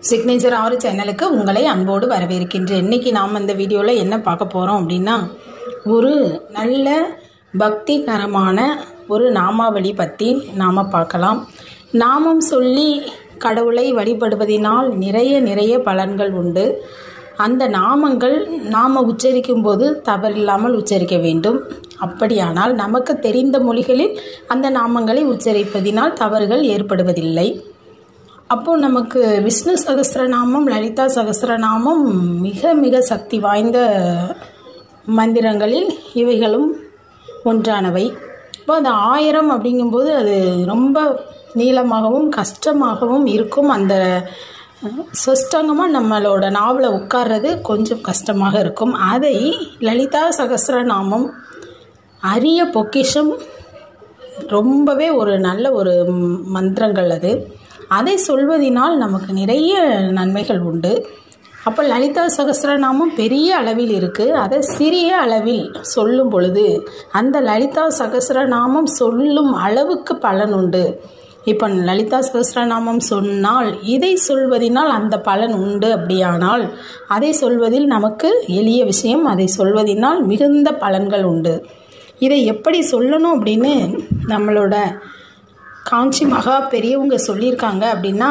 signature ஆறு சேனலுக்கு உங்களை அன்போடு வரவேற்கின்றேன் இன்னைக்கு நாம் இந்த வீடியோவில் என்ன பார்க்க போகிறோம் அப்படின்னா ஒரு நல்ல பக்திகரமான ஒரு நாமாவளி பற்றி நாம் பார்க்கலாம் நாமம் சொல்லி கடவுளை வழிபடுவதினால் நிறைய நிறைய பலன்கள் உண்டு அந்த நாமங்கள் நாம் உச்சரிக்கும் போது தவறில்லாமல் உச்சரிக்க வேண்டும் அப்படியானால் நமக்கு தெரிந்த மொழிகளில் அந்த நாமங்களை உச்சரிப்பதினால் தவறுகள் ஏற்படுவதில்லை அப்போ நமக்கு விஷ்ணு சகஸ்ரநாமம் லலிதா சகஸ்ரநாமம் மிக மிக சக்தி வாய்ந்த மந்திரங்களில் இவைகளும் ஒன்றானவை இப்போ அந்த ஆயிரம் அப்படிங்கும்போது அது ரொம்ப நீளமாகவும் கஷ்டமாகவும் இருக்கும் அந்த சொஸ்டங்கமாக நம்மளோட நாவலை உட்கார்றது கொஞ்சம் கஷ்டமாக இருக்கும் அதை லலிதா சகஸ்ரநாமம் அரிய பொக்கிஷம் ரொம்பவே ஒரு நல்ல ஒரு மந்திரங்கள் அது அதை சொல்வதினால் நமக்கு நிறைய நன்மைகள் உண்டு அப்போ லலிதா சகஸ்ரநாமம் பெரிய அளவில் இருக்குது அதை சிறிய அளவில் சொல்லும் பொழுது அந்த லலிதா சகஸ்ரநாமம் சொல்லும் அளவுக்கு பலன் உண்டு இப்போ லலிதா சகஸ்ரநாமம் சொன்னால் இதை சொல்வதினால் அந்த பலன் உண்டு அப்படியானால் அதை சொல்வதில் நமக்கு எளிய விஷயம் அதை சொல்வதினால் மிகுந்த பலன்கள் உண்டு இதை எப்படி சொல்லணும் அப்படின்னு நம்மளோட காஞ்சி மகா பெரியவங்க சொல்லியிருக்காங்க அப்படின்னா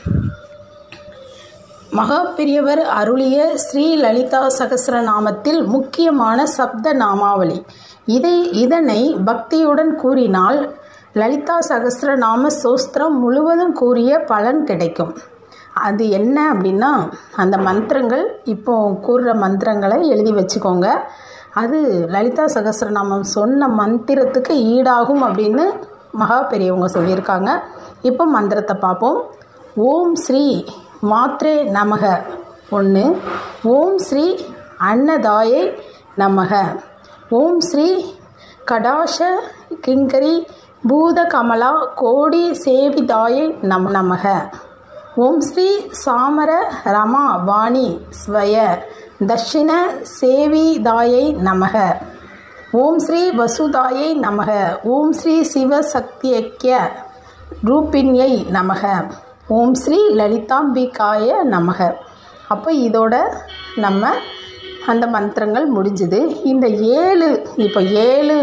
மகா பெரியவர் அருளிய ஸ்ரீ லலிதா சகசிரநாமத்தில் முக்கியமான சப்த நாமாவளி இதை இதனை பக்தியுடன் கூறினால் லலிதா சகசிரநாம சோஸ்திரம் முழுவதும் கூறிய பலன் கிடைக்கும் அது என்ன அப்படின்னா அந்த மந்திரங்கள் இப்போ கூறுற மந்திரங்களை எழுதி வச்சுக்கோங்க அது லலிதா சகசிரநாமம் சொன்ன மந்திரத்துக்கு ஈடாகும் அப்படின்னு மகா பெரியவங்க சொல்லியிருக்காங்க இப்போ மந்திரத்தை பார்ப்போம் ஓம் ஸ்ரீ மாத்ரே நமக ஒன்று ஓம் ஸ்ரீ அன்னதாயை நமக ஓம் ஸ்ரீ கடாஷ கிங்கரி பூத கமலா கோடி சேவிதாயை நம் நமக ஓம் ஸ்ரீ சாமர ரமா வாணி ஸ்வய தர்ஷின சேவிதாயை நமக ஓம் ஸ்ரீ வசுதாயை நமக ஓம் ஸ்ரீ சிவசக்தியக்கிய ரூபின்யை நமக ஓம் ஸ்ரீ லலிதாம்பிகாய நமக அப்போ இதோட நம்ம அந்த மந்திரங்கள் முடிஞ்சுது இந்த ஏழு இப்போ ஏழு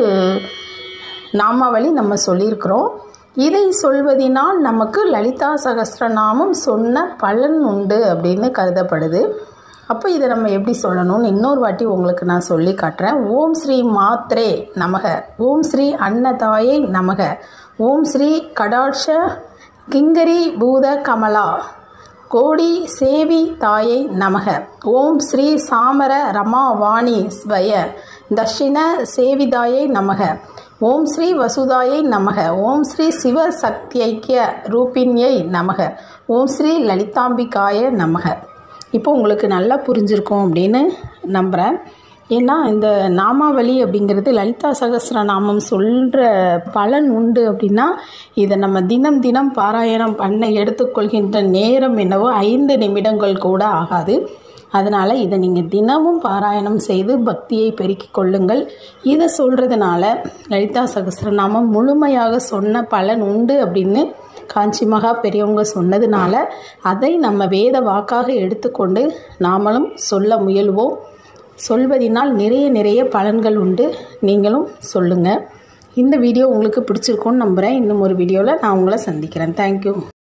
நாமாவளி நம்ம சொல்லியிருக்கிறோம் இதை சொல்வதினால் நமக்கு லலிதா சகஸ்ரநாமம் சொன்ன பலன் உண்டு அப்படின்னு கருதப்படுது அப்போ இதை நம்ம எப்படி சொல்லணும்னு இன்னொரு வாட்டி உங்களுக்கு நான் சொல்லி காட்டுறேன் ஓம் ஸ்ரீ மாத்ரே நமக ஓம் ஸ்ரீ அன்னதாயை நமக ஓம் ஸ்ரீ கடாட்ச கிங்கரி பூத கமலா கோடி சேவி தாயை நமக ஓம் ஸ்ரீ சாமர ரமா வாணி ஸ்வய தர்ஷின சேவிதாயை நமக ஓம் ஸ்ரீ வசுதாயை நமக ஓம் ஸ்ரீ சிவ சக்தியக்கிய ரூபின்யை நமக ஓம் ஸ்ரீ லலிதாம்பிகாய நமக இப்போ உங்களுக்கு நல்லா புரிஞ்சிருக்கும் அப்படின்னு நம்புகிறேன் ஏன்னா இந்த நாமாவளி அப்படிங்கிறது லலிதா சகசிரநாமம் சொல்கிற பலன் உண்டு அப்படின்னா இதை நம்ம தினம் தினம் பாராயணம் பண்ண எடுத்துக்கொள்கின்ற நேரம் என்னவோ ஐந்து நிமிடங்கள் கூட ஆகாது அதனால் இதை நீங்கள் தினமும் பாராயணம் செய்து பக்தியை பெருக்கிக் கொள்ளுங்கள் இதை சொல்கிறதுனால லலிதா சகசிரநாமம் முழுமையாக சொன்ன பலன் உண்டு அப்படின்னு காஞ்சி மகா பெரியவங்க சொன்னதுனால அதை நம்ம வேத வாக்காக எடுத்துக்கொண்டு நாமளும் சொல்ல முயல்வோம் சொல்வதினால் நிறைய நிறைய பலன்கள் உண்டு நீங்களும் சொல்லுங்கள் இந்த வீடியோ உங்களுக்கு பிடிச்சிருக்கும்னு நம்புகிறேன் இன்னும் ஒரு வீடியோவில் நான் உங்களை சந்திக்கிறேன் தேங்க்யூ